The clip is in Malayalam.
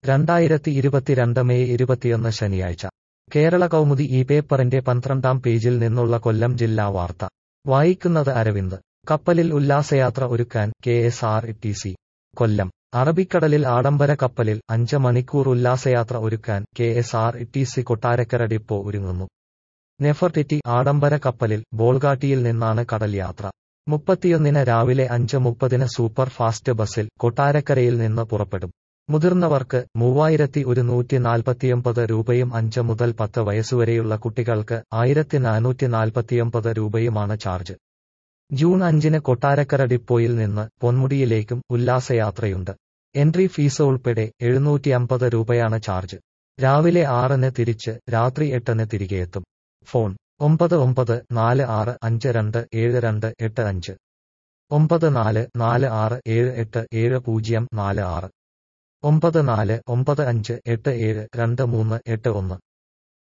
രണ്ടായിരത്തി ഇരുപത്തിരണ്ട് മെയ് ഇരുപത്തിയൊന്ന് ശനിയാഴ്ച കേരള കൗമുദി ഈ പേപ്പറിന്റെ പന്ത്രണ്ടാം പേജിൽ നിന്നുള്ള കൊല്ലം ജില്ലാ വാർത്ത വായിക്കുന്നത് അരവിന്ദ് കപ്പലിൽ ഉല്ലാസയാത്ര ഒരുക്കാൻ K S R T C Kollam അറബിക്കടലിൽ ആഡംബര കപ്പലിൽ അഞ്ച് മണിക്കൂർ ഉല്ലാസയാത്ര ഒരുക്കാൻ K S R T C Kottarakkara depot ഒരുങ്ങുന്നു നെഫർട്ടിറ്റി ആഡംബര കപ്പലിൽ ബോൾഗാട്ടിയിൽ നിന്നാണ് കടൽ യാത്ര മുപ്പത്തിയൊന്നിന് രാവിലെ അഞ്ച് മുപ്പതിന് സൂപ്പർ ഫാസ്റ്റ് ബസ്സിൽ കൊട്ടാരക്കരയിൽ നിന്ന് പുറപ്പെടും മുതിർന്നവർക്ക് മൂവായിരത്തി ഒരുന്നൂറ്റി നാൽപ്പത്തിയൊമ്പത് രൂപയും അഞ്ച് മുതൽ പത്ത് വയസ്സുവരെയുള്ള കുട്ടികൾക്ക് ആയിരത്തി നാനൂറ്റി നാൽപ്പത്തിയൊമ്പത് രൂപയുമാണ് ചാർജ് ജൂൺ അഞ്ചിന് കൊട്ടാരക്കര ഡിപ്പോയിൽ നിന്ന് പൊന്മുടിയിലേക്കും ഉല്ലാസയാത്രയുണ്ട് എൻട്രി ഫീസ് ഉൾപ്പെടെ എഴുന്നൂറ്റി അമ്പത് രൂപയാണ് ചാർജ് രാവിലെ ആറിന് തിരിച്ച് രാത്രി എട്ടിന് തിരികെയെത്തും ഫോൺ ഒമ്പത് ഒമ്പത് നാല് ആറ് അഞ്ച് രണ്ട് ഏഴ് രണ്ട് എട്ട് അഞ്ച് ഒമ്പത് നാല് നാല് ആറ് ഏഴ് എട്ട് ഏഴ് പൂജ്യം നാല് ആറ് ഒമ്പത് നാല് ഒമ്പത് അഞ്ച് എട്ട് ഏഴ് രണ്ട് മൂന്ന് എട്ട് ഒന്ന്